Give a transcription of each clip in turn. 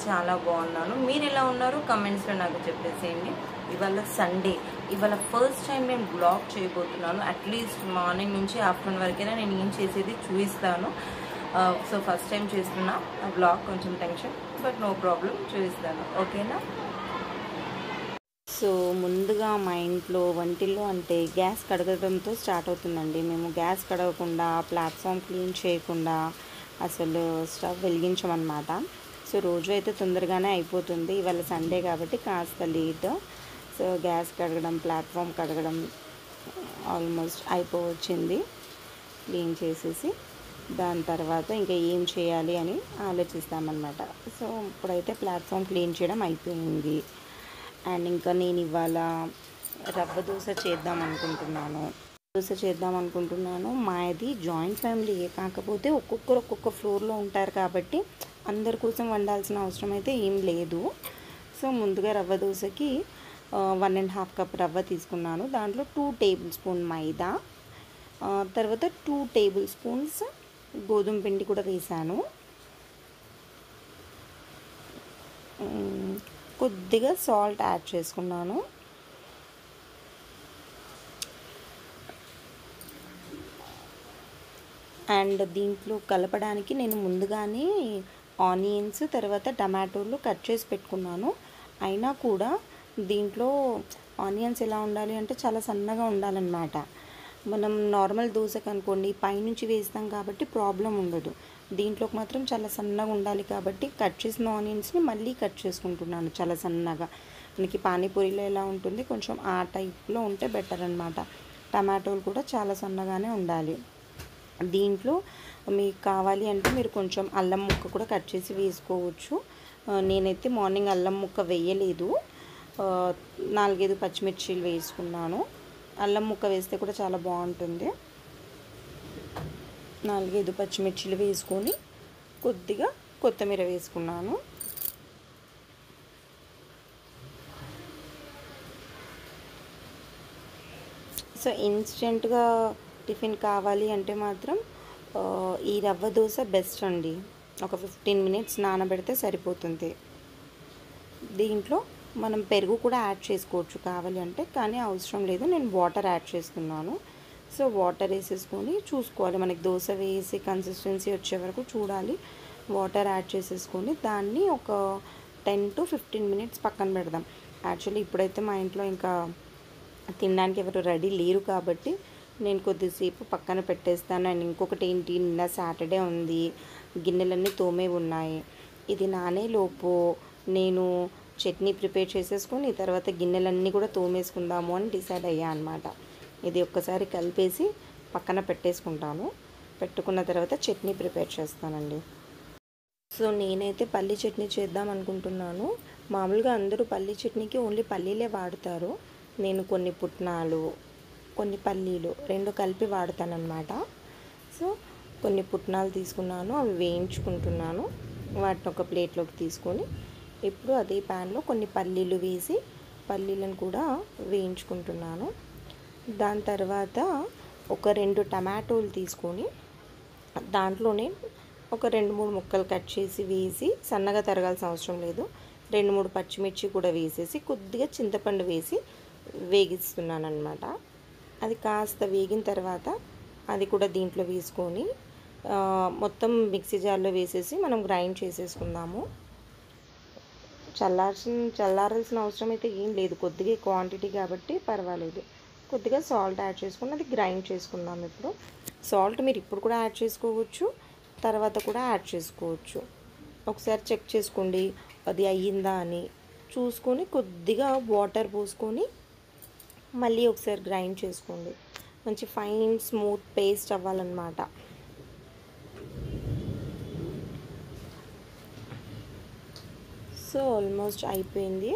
చాలా బాగున్నాను మీరు ఎలా ఉన్నారు కమెంట్స్లో నాకు చెప్పేసేయండి ఇవాళ సండే ఇవాళ ఫస్ట్ టైం నేను బ్లాగ్ చేయబోతున్నాను అట్లీస్ట్ మార్నింగ్ నుంచి ఆఫ్టర్నూన్ వరకైనా నేను ఏం చేసేది చూపిస్తాను సో ఫస్ట్ టైం చేస్తున్నా ఆ బ్లాగ్ కొంచెం టెన్షన్ బట్ నో ప్రాబ్లం చూపిస్తాను ఓకేనా సో ముందుగా మా ఇంట్లో వంటిల్లో అంటే గ్యాస్ కడగడంతో స్టార్ట్ అవుతుందండి మేము గ్యాస్ కడగకుండా ప్లాట్ఫామ్ క్లీన్ చేయకుండా అసలు స్టవ్ వెలిగించమన్నమాట సో రోజు అయితే తొందరగానే అయిపోతుంది ఇవాళ సండే కాబట్టి కాస్త లేట్ సో గ్యాస్ కడగడం ప్లాట్ఫామ్ కడగడం ఆల్మోస్ట్ అయిపోవచ్చింది క్లీన్ చేసేసి దాని తర్వాత ఇంకా ఏం చేయాలి అని ఆలోచిస్తామన్నమాట సో ఇప్పుడైతే ప్లాట్ఫామ్ క్లీన్ చేయడం అయిపోయింది అండ్ ఇంకా నేను ఇవాళ రవ్వ దోశ చేద్దాం అనుకుంటున్నాను దోశ చేద్దాం అనుకుంటున్నాను మాది జాయింట్ ఫ్యామిలీ కాకపోతే ఒక్కొక్కరు ఒక్కొక్క ఫ్లోర్లో ఉంటారు కాబట్టి అందరి కోసం వండాల్సిన అవసరం అయితే ఏం లేదు సో ముందుగా రవ్వ దోశకి వన్ అండ్ హాఫ్ కప్ రవ్వ తీసుకున్నాను దాంట్లో టూ టేబుల్ స్పూన్ మైదా ఆ, తర్వాత టూ టేబుల్ స్పూన్స్ గోధుమ పిండి కూడా వేసాను మ్, కొద్దిగా సాల్ట్ యాడ్ చేసుకున్నాను అండ్ దీంట్లో కలపడానికి నేను ముందుగానే ఆనియన్స్ తర్వాత టమాటోలు కట్ చేసి పెట్టుకున్నాను అయినా కూడా దీంట్లో ఆనియన్స్ ఎలా ఉండాలి అంటే చాలా సన్నగా ఉండాలన్నమాట మనం నార్మల్ దోశకు అనుకోండి పైనుంచి వేస్తాం కాబట్టి ప్రాబ్లం ఉండదు దీంట్లోకి మాత్రం చాలా సన్నగా ఉండాలి కాబట్టి కట్ చేసిన ఆనియన్స్ని మళ్ళీ కట్ చేసుకుంటున్నాను చాలా సన్నగా మనకి పానీపూరిలో ఎలా ఉంటుంది కొంచెం ఆ టైప్లో ఉంటే బెటర్ అనమాట టమాటోలు కూడా చాలా సన్నగానే ఉండాలి దీంట్లో మీకు కావాలి అంటే మీరు కొంచెం అల్లం ముక్క కూడా కట్ చేసి వేసుకోవచ్చు ఆ, నేనైతే మార్నింగ్ అల్లం ముక్క వేయలేదు ఆ, నాలుగైదు పచ్చిమిర్చీలు వేసుకున్నాను అల్లం ముక్క వేస్తే కూడా చాలా బాగుంటుంది నాలుగైదు పచ్చిమిర్చీలు వేసుకొని కొద్దిగా కొత్తిమీర వేసుకున్నాను సో ఇన్స్టెంట్గా టిఫిన్ కావాలి అంటే మాత్రం ఆ, ఈ రవ్వ దోశ బెస్ట్ అండి ఒక ఫిఫ్టీన్ మినిట్స్ నానబెడితే సరిపోతుంది దీంట్లో మనం పెరుగు కూడా యాడ్ చేసుకోవచ్చు కావాలి అంటే కానీ అవసరం లేదు నేను వాటర్ యాడ్ చేస్తున్నాను సో వాటర్ వేసేసుకొని చూసుకోవాలి మనకి దోశ వేసి కన్సిస్టెన్సీ వచ్చే వరకు చూడాలి వాటర్ యాడ్ చేసేసుకొని దాన్ని ఒక టెన్ టు ఫిఫ్టీన్ మినిట్స్ పక్కన పెడదాం యాక్చువల్లీ ఇప్పుడైతే మా ఇంట్లో ఇంకా తినడానికి ఎవరు రెడీ లేరు కాబట్టి నేను కొద్దిసేపు పక్కన పెట్టేస్తాను అండ్ ఇంకొకటి ఏంటి నిన్న సాటర్డే ఉంది గిన్నెలన్నీ తోమే ఉన్నాయి ఇది నానే లోపు నేను చట్నీ ప్రిపేర్ చేసేసుకొని తర్వాత గిన్నెలన్నీ కూడా తోమేసుకుందాము అని డిసైడ్ అయ్యా అనమాట ఇది ఒక్కసారి కలిపేసి పక్కన పెట్టేసుకుంటాను పెట్టుకున్న తర్వాత చట్నీ ప్రిపేర్ చేస్తానండి సో నేనైతే పల్లి చట్నీ చేద్దాం అనుకుంటున్నాను మామూలుగా అందరూ పల్లి చట్నీకి ఓన్లీ పల్లీలే వాడతారు నేను కొన్ని పుట్నాలు కొన్ని పల్లీలు రెండు కలిపి వాడతానన్నమాట సో కొన్ని పుట్నాలు తీసుకున్నాను అవి వేయించుకుంటున్నాను వాటిని ఒక ప్లేట్లోకి తీసుకొని ఇప్పుడు అదే ప్యాన్లో కొన్ని పల్లీలు వేసి పల్లీలను కూడా వేయించుకుంటున్నాను దాని తర్వాత ఒక రెండు టమాటోలు తీసుకొని దాంట్లోనే ఒక రెండు మూడు ముక్కలు కట్ చేసి వేసి సన్నగా తరగాల్సిన అవసరం లేదు రెండు మూడు పచ్చిమిర్చి కూడా వేసేసి కొద్దిగా చింతపండు వేసి వేగిస్తున్నాను అనమాట అది కాస్త వేగిన తర్వాత అది కూడా దీంట్లో వేసుకొని ఆ, మొత్తం మిక్సీ జార్లో వేసేసి మనం గ్రైండ్ చేసేసుకుందాము చల్లార్చిన చల్లారాల్సిన అవసరం అయితే ఏం లేదు కొద్దిగా క్వాంటిటీ కాబట్టి పర్వాలేదు కొద్దిగా సాల్ట్ యాడ్ చేసుకుని అది గ్రైండ్ చేసుకుందాం ఇప్పుడు సాల్ట్ మీరు ఇప్పుడు కూడా యాడ్ చేసుకోవచ్చు తర్వాత కూడా యాడ్ చేసుకోవచ్చు ఒకసారి చెక్ చేసుకోండి అది అయ్యిందా అని చూసుకొని కొద్దిగా వాటర్ పోసుకొని మళ్ళీ ఒకసారి గ్రైండ్ చేసుకోండి మంచి ఫైన్ స్మూత్ పేస్ట్ అవ్వాలన్నమాట సో ఆల్మోస్ట్ అయిపోయింది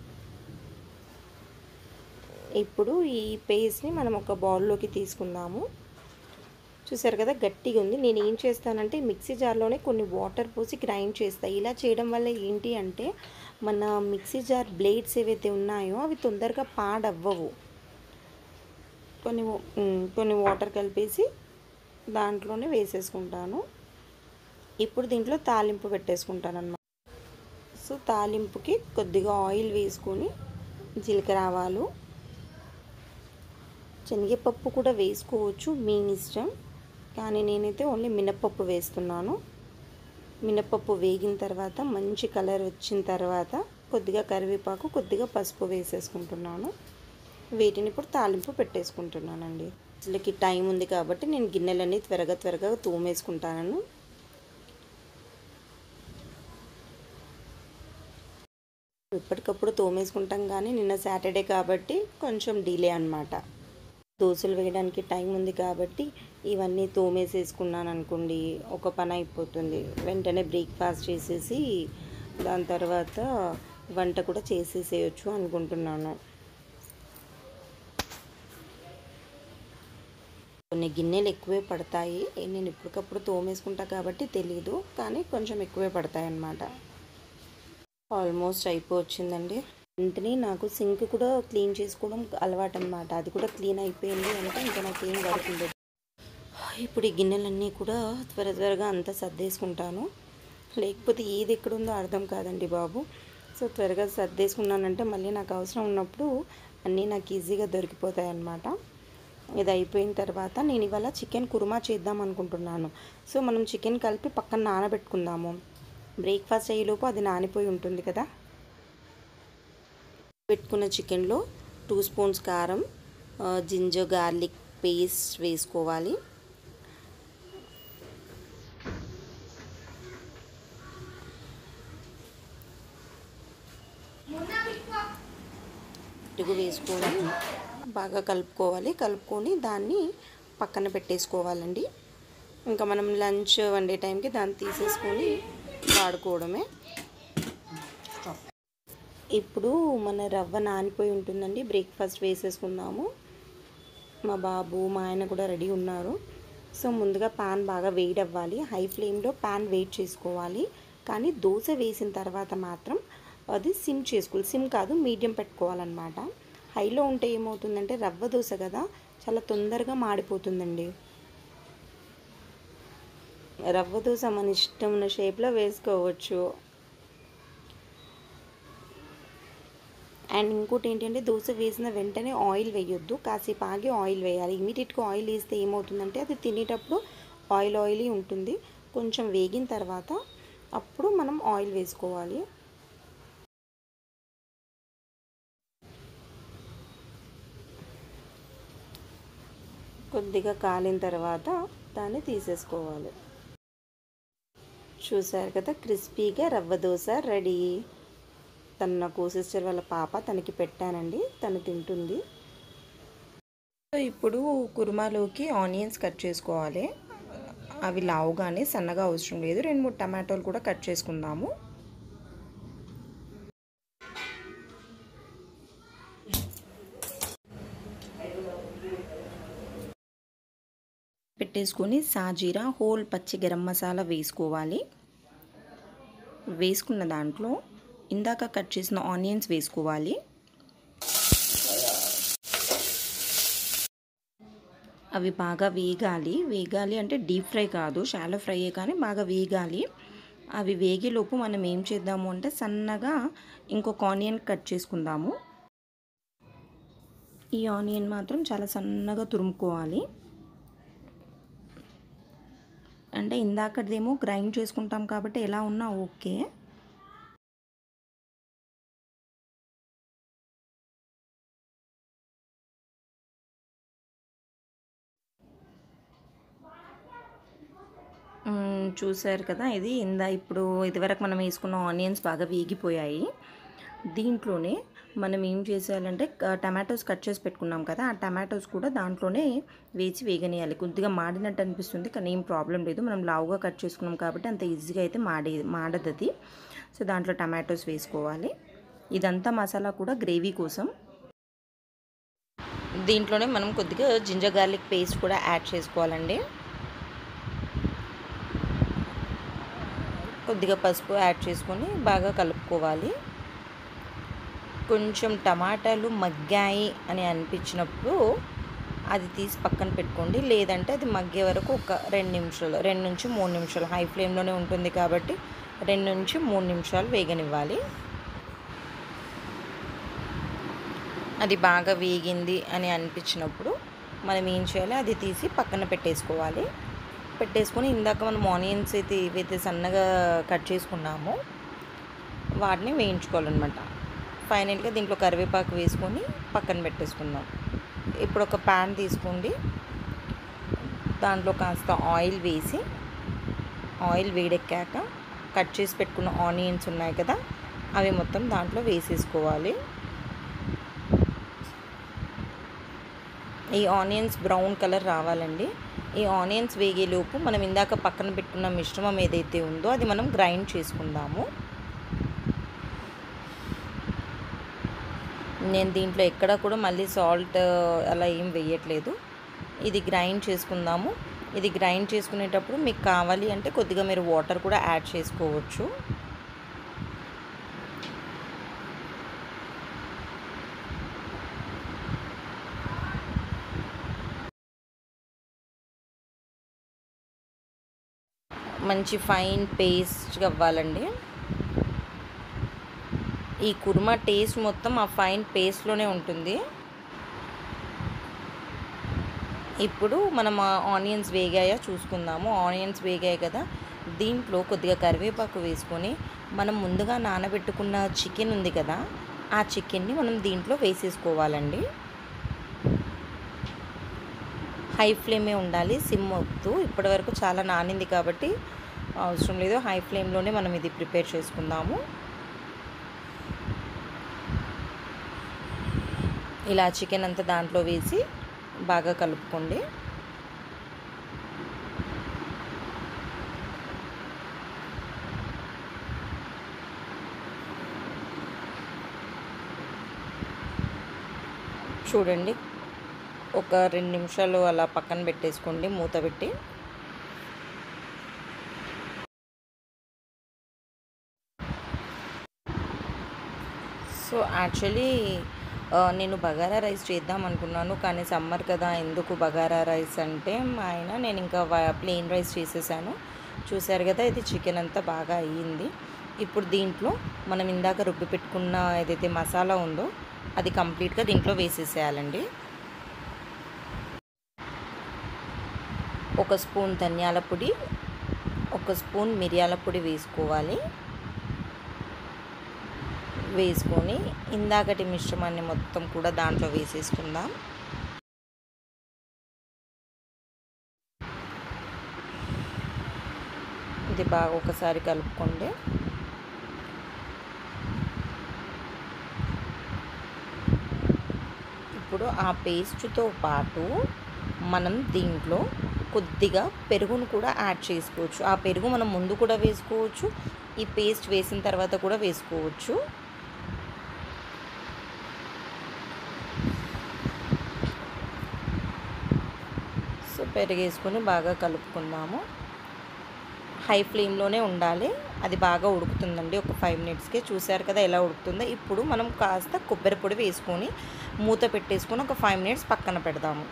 ఇప్పుడు ఈ పేస్ట్ని మనం ఒక బౌల్లోకి తీసుకుందాము చూసారు కదా గట్టిగా ఉంది నేను ఏం చేస్తానంటే మిక్సీ జార్లోనే కొన్ని వాటర్ పోసి గ్రైండ్ చేస్తాను ఇలా చేయడం వల్ల ఏంటి అంటే మన మిక్సీ జార్ బ్లేడ్స్ ఏవైతే ఉన్నాయో అవి తొందరగా పాడవ్వవు కొన్ని వా- ఉమ్, కొన్ని వాటర్ కలిపేసి దాంట్లోనే వేసేసుకుంటాను ఇప్పుడు దీంట్లో తాలింపు పెట్టేసుకుంటాను అనమాట సో తాలింపుకి కొద్దిగా ఆయిల్ వేసుకొని జీలకర్ర ఆవాలు శనగపప్పు కూడా వేసుకోవచ్చు మీ ఇష్టం కానీ నేనైతే ఓన్లీ మినప్పప్పు వేస్తున్నాను మినప్పప్పు వేగిన తర్వాత మంచి కలర్ వచ్చిన తర్వాత కొద్దిగా కరివేపాకు కొద్దిగా పసుపు వేసేసుకుంటున్నాను వీటిని ఇప్పుడు తాలింపు పెట్టేసుకుంటున్నానండి అసలుకి టైం ఉంది కాబట్టి నేను గిన్నెలన్నీ త్వరగా త్వరగా తోమేసుకుంటాను ఎప్పటికప్పుడు తోమేసుకుంటాం కానీ నిన్న సాటర్డే కాబట్టి కొంచెం డిలే అనమాట దోశలు వేయడానికి టైం ఉంది కాబట్టి ఇవన్నీ తోమేసేసుకున్నాను అనుకోండి ఒక పని అయిపోతుంది వెంటనే బ్రేక్ఫాస్ట్ చేసేసి దాని తర్వాత వంట కూడా చేసేసేయచ్చు అనుకుంటున్నాను కొన్ని గిన్నెలు ఎక్కువే పడతాయి నేను ఇప్పటికప్పుడు తోమేసుకుంటా కాబట్టి తెలీదు కానీ కొంచెం ఎక్కువే పడతాయి అన్నమాట ఆల్మోస్ట్ అయిపోవచ్చిందండి వెంటనే నాకు సింక్ కూడా క్లీన్ చేసుకోవడం అలవాటు అనమాట అది కూడా క్లీన్ అయిపోయింది అంటే ఇంకా నాకు ఏం వర్క్ ఉండదు ఇప్పుడు ఈ గిన్నెలన్నీ కూడా త్వర త్వరగా అంతా సర్దేసుకుంటాను లేకపోతే ఏది ఎక్కడుందో అర్థం కాదండి బాబు సో త్వరగా సర్దేసుకున్నానంటే మళ్ళీ నాకు అవసరం ఉన్నప్పుడు అన్నీ నాకు ఈజీగా దొరికిపోతాయి అన్నమాట ఇది అయిపోయిన తర్వాత నేను ఇవాళ చికెన్ కుర్మా చేద్దాం అనుకుంటున్నాను సో మనం చికెన్ కలిపి పక్కన నానబెట్టుకుందాము బ్రేక్ఫాస్ట్ అయ్యేలోపు అది నానిపోయి ఉంటుంది కదా పెట్టుకున్న చికెన్లో టూ స్పూన్స్ కారం జింజర్ గార్లిక్ పేస్ట్ వేసుకోవాలి పెరుగు వేసుకొని బాగా కలుపుకోవాలి కలుపుకొని దాన్ని పక్కన పెట్టేసుకోవాలండి ఇంకా మనం లంచ్ వండే టైంకి దాన్ని తీసేసుకొని వాడుకోవడమే ఇప్పుడు మన రవ్వ నానిపోయి ఉంటుందండి బ్రేక్ఫాస్ట్ వేసేసుకుందాము మా బాబు మా ఆయన కూడా రెడీ ఉన్నారు సో ముందుగా పాన్ బాగా వేడి అవ్వాలి హై ఫ్లేమ్లో పాన్ వెయిట్ చేసుకోవాలి కానీ దోశ వేసిన తర్వాత మాత్రం అది సిమ్ చేసుకోవాలి సిమ్ కాదు మీడియం పెట్టుకోవాలన్నమాట హైలో ఉంటే ఏమవుతుందంటే రవ్వ దోశ కదా చాలా తొందరగా మాడిపోతుందండి రవ్వ దోశ మన ఇష్టం ఉన్న షేప్లో వేసుకోవచ్చు అండ్ ఇంకోటి ఏంటంటే దోశ వేసిన వెంటనే ఆయిల్ వేయొద్దు కాసేపు ఆగి ఆయిల్ వేయాలి ఇమీడియట్గా ఆయిల్ వేస్తే ఏమవుతుందంటే అది తినేటప్పుడు ఆయిల్ ఆయిలీ ఉంటుంది కొంచెం వేగిన తర్వాత అప్పుడు మనం ఆయిల్ వేసుకోవాలి కొద్దిగా కాలిన తర్వాత దాన్ని తీసేసుకోవాలి చూసారు కదా క్రిస్పీగా రవ్వ దోశ రెడీ తను నాకు సిస్టర్ వాళ్ళ పాప తనకి పెట్టానండి తను తింటుంది సో ఇప్పుడు కుర్మాలోకి ఆనియన్స్ కట్ చేసుకోవాలి అవి లావుగానే సన్నగా అవసరం లేదు రెండు మూడు టమాటోలు కూడా కట్ చేసుకుందాము పెట్టేసుకొని సాజీరా హోల్ పచ్చి గరం మసాలా వేసుకోవాలి వేసుకున్న దాంట్లో ఇందాక కట్ చేసిన ఆనియన్స్ వేసుకోవాలి అవి బాగా వేగాలి వేగాలి అంటే డీప్ ఫ్రై కాదు షాలో ఫ్రైయే కానీ బాగా వేగాలి అవి వేగేలోపు మనం ఏం చేద్దాము అంటే సన్నగా ఇంకొక ఆనియన్ కట్ చేసుకుందాము ఈ ఆనియన్ మాత్రం చాలా సన్నగా తురుముకోవాలి అంటే ఇందాకదేమో గ్రైండ్ చేసుకుంటాం కాబట్టి ఎలా ఉన్నా ఓకే చూసారు కదా ఇది ఇందా ఇప్పుడు ఇదివరకు మనం వేసుకున్న ఆనియన్స్ బాగా వేగిపోయాయి దీంట్లోనే మనం ఏం చేసేయాలంటే టమాటోస్ కట్ చేసి పెట్టుకున్నాం కదా ఆ టమాటోస్ కూడా దాంట్లోనే వేసి వేగనీయాలి కొద్దిగా మాడినట్టు అనిపిస్తుంది కానీ ఏం ప్రాబ్లం లేదు మనం లావుగా కట్ చేసుకున్నాం కాబట్టి అంత ఈజీగా అయితే మాడే మాడదు అది సో దాంట్లో టమాటోస్ వేసుకోవాలి ఇదంతా మసాలా కూడా గ్రేవీ కోసం దీంట్లోనే మనం కొద్దిగా జింజర్ గార్లిక్ పేస్ట్ కూడా యాడ్ చేసుకోవాలండి కొద్దిగా పసుపు యాడ్ చేసుకొని బాగా కలుపుకోవాలి కొంచెం టమాటాలు మగ్గాయి అని అనిపించినప్పుడు అది తీసి పక్కన పెట్టుకోండి లేదంటే అది మగ్గే వరకు ఒక రెండు నిమిషాలు రెండు నుంచి మూడు నిమిషాలు హై ఫ్లేమ్లోనే ఉంటుంది కాబట్టి రెండు నుంచి మూడు నిమిషాలు వేగనివ్వాలి అది బాగా వేగింది అని అనిపించినప్పుడు మనం ఏం చేయాలి అది తీసి పక్కన పెట్టేసుకోవాలి పెట్టేసుకొని ఇందాక మనం ఆనియన్స్ అయితే ఏవైతే సన్నగా కట్ చేసుకున్నామో వాటిని వేయించుకోవాలన్నమాట ఫైనల్గా దీంట్లో కరివేపాకు వేసుకొని పక్కన పెట్టేసుకుందాం ఇప్పుడు ఒక ప్యాన్ తీసుకోండి దాంట్లో కాస్త ఆయిల్ వేసి ఆయిల్ వేడెక్కాక కట్ చేసి పెట్టుకున్న ఆనియన్స్ ఉన్నాయి కదా అవి మొత్తం దాంట్లో వేసేసుకోవాలి ఈ ఆనియన్స్ బ్రౌన్ కలర్ రావాలండి ఈ ఆనియన్స్ వేగేలోపు మనం ఇందాక పక్కన పెట్టుకున్న మిశ్రమం ఏదైతే ఉందో అది మనం గ్రైండ్ చేసుకుందాము నేను దీంట్లో ఎక్కడ కూడా మళ్ళీ సాల్ట్ అలా ఏం వేయట్లేదు ఇది గ్రైండ్ చేసుకుందాము ఇది గ్రైండ్ చేసుకునేటప్పుడు మీకు కావాలి అంటే కొద్దిగా మీరు వాటర్ కూడా యాడ్ చేసుకోవచ్చు మంచి ఫైన్ పేస్ట్ అవ్వాలండి ఈ కుర్మా టేస్ట్ మొత్తం ఆ ఫైన్ పేస్ట్లోనే ఉంటుంది ఇప్పుడు మనం ఆనియన్స్ వేగాయా చూసుకుందాము ఆనియన్స్ వేగాయి కదా దీంట్లో కొద్దిగా కరివేపాకు వేసుకొని మనం ముందుగా నానబెట్టుకున్న చికెన్ ఉంది కదా ఆ చికెన్ని మనం దీంట్లో వేసేసుకోవాలండి హై ఫ్లేమే ఉండాలి సిమ్ వద్దు ఇప్పటివరకు చాలా నానింది కాబట్టి అవసరం లేదు హై ఫ్లేమ్లోనే మనం ఇది ప్రిపేర్ చేసుకుందాము ఇలా చికెన్ అంతా దాంట్లో వేసి బాగా కలుపుకోండి చూడండి ఒక రెండు నిమిషాలు అలా పక్కన పెట్టేసుకోండి మూత పెట్టి సో యాక్చువల్లీ నేను బగారా రైస్ చేద్దాం అనుకున్నాను కానీ సమ్మర్ కదా ఎందుకు బగారా రైస్ అంటే మా ఆయన నేను ఇంకా ప్లెయిన్ రైస్ చేసేసాను చూసారు కదా ఇది చికెన్ అంతా బాగా అయ్యింది ఇప్పుడు దీంట్లో మనం ఇందాక రుబ్బి పెట్టుకున్న ఏదైతే మసాలా ఉందో అది కంప్లీట్గా దీంట్లో వేసేసేయాలండి ఒక స్పూన్ ధనియాల పొడి ఒక స్పూన్ మిరియాల పొడి వేసుకోవాలి వేసుకొని ఇందాకటి మిశ్రమాన్ని మొత్తం కూడా దాంట్లో వేసేసుకుందాం ఇది బాగా ఒకసారి కలుపుకోండి ఇప్పుడు ఆ పేస్ట్తో పాటు మనం దీంట్లో కొద్దిగా పెరుగును కూడా యాడ్ చేసుకోవచ్చు ఆ పెరుగు మనం ముందు కూడా వేసుకోవచ్చు ఈ పేస్ట్ వేసిన తర్వాత కూడా వేసుకోవచ్చు సో పెరుగు వేసుకొని బాగా కలుపుకుందాము హై ఫ్లేమ్లోనే ఉండాలి అది బాగా ఉడుకుతుందండి ఒక ఫైవ్ మినిట్స్కి చూసారు కదా ఎలా ఉడుకుతుందో ఇప్పుడు మనం కాస్త కొబ్బరి పొడి వేసుకొని మూత పెట్టేసుకొని ఒక ఫైవ్ మినిట్స్ పక్కన పెడదాము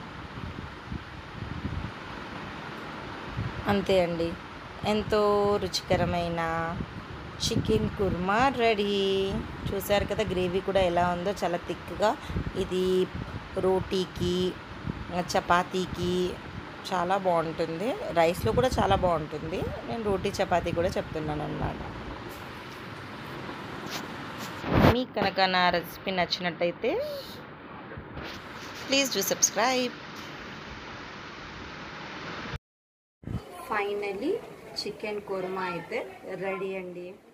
అంతే అండి ఎంతో రుచికరమైన చికెన్ కుర్మా రెడీ చూసారు కదా గ్రేవీ కూడా ఎలా ఉందో చాలా థిక్గా ఇది రోటీకి చపాతీకి చాలా బాగుంటుంది రైస్లో కూడా చాలా బాగుంటుంది నేను రోటీ చపాతీ కూడా చెప్తున్నాను అన్నమాట మీకు కనుక నా రెసిపీ నచ్చినట్టయితే please do subscribe finally chicken kurma అయితే రెడీ అండి